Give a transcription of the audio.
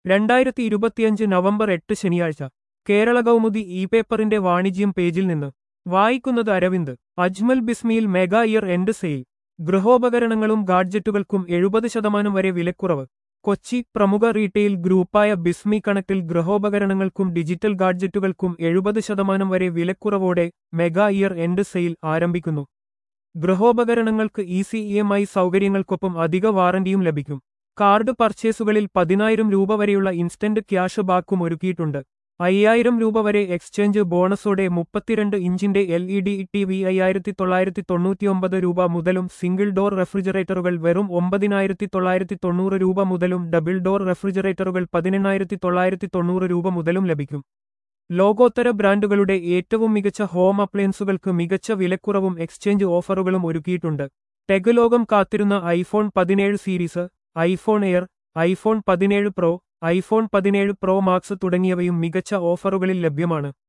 രണ്ടായിരത്തി ഇരുപത്തിയഞ്ച് നവംബർ എട്ട് ശനിയാഴ്ച കേരള കൗമുദി ഇ പേപ്പറിന്റെ വാണിജ്യം പേജിൽ നിന്ന് വായിക്കുന്നത് അരവിന്ദ് അജ്മൽ ബിസ്മിയിൽ മെഗാ ഇയർ എൻഡ് സെയിൽ ഗൃഹോപകരണങ്ങളും ഗാഡ്ജറ്റുകൾക്കും എഴുപത് ശതമാനം വരെ വിലക്കുറവ് കൊച്ചി പ്രമുഖ റീറ്റെയിൽ ഗ്രൂപ്പായ ബിസ്മി കണക്റ്റിൽ ഗൃഹോപകരണങ്ങൾക്കും ഡിജിറ്റൽ ഗാഡ്ജറ്റുകൾക്കും എഴുപത് ശതമാനം വരെ വിലക്കുറവോടെ മെഗാ ഇയർ എൻഡ് സെയിൽ ആരംഭിക്കുന്നു ഗൃഹോപകരണങ്ങൾക്ക് ഈസി ഇ എം ഐ സൗകര്യങ്ങൾക്കൊപ്പം അധിക വാറന്റിയും ലഭിക്കും കാർഡ് പർച്ചേസുകളിൽ പതിനായിരം രൂപ വരെയുള്ള ഇൻസ്റ്റന്റ് ക്യാഷ് ബാക്കും ഒരുക്കിയിട്ടുണ്ട് അയ്യായിരം രൂപ വരെ എക്സ്ചേഞ്ച് ബോണസോടെ മുപ്പത്തിരണ്ട് ഇഞ്ചിന്റെ L E D T V അയ്യായിരത്തി തൊള്ളായിരത്തി തൊണ്ണൂറ്റിയൊമ്പത് രൂപ മുതലും സിംഗിൾ ഡോർ റെഫ്രിജറേറ്ററുകൾ വെറും ഒമ്പതിനായിരത്തി തൊള്ളായിരത്തി തൊണ്ണൂറ് രൂപ മുതലും ഡബിൾ ഡോർ റെഫ്രിജറേറ്ററുകൾ പതിനെണ്ണായിരത്തി തൊള്ളായിരത്തി തൊണ്ണൂറ് രൂപ മുതലും ലഭിക്കും ലോകോത്തര ബ്രാൻഡുകളുടെ ഏറ്റവും മികച്ച ഹോം അപ്ലയൻസുകൾക്ക് മികച്ച വിലക്കുറവും എക്സ്ചേഞ്ച് ഓഫറുകളും ഒരുക്കിയിട്ടുണ്ട് ടെഗ് ലോകം കാത്തിരുന്ന ഐഫോൺ പതിനേഴ് സീരീസ് ഐഫോൺ എയർ ഐഫോൺ പതിനേഴ് പ്രോ ഐഫോൺ പതിനേഴ് പ്രോ മാക്സ് തുടങ്ങിയവയും മികച്ച ഓഫറുകളിൽ ലഭ്യമാണ്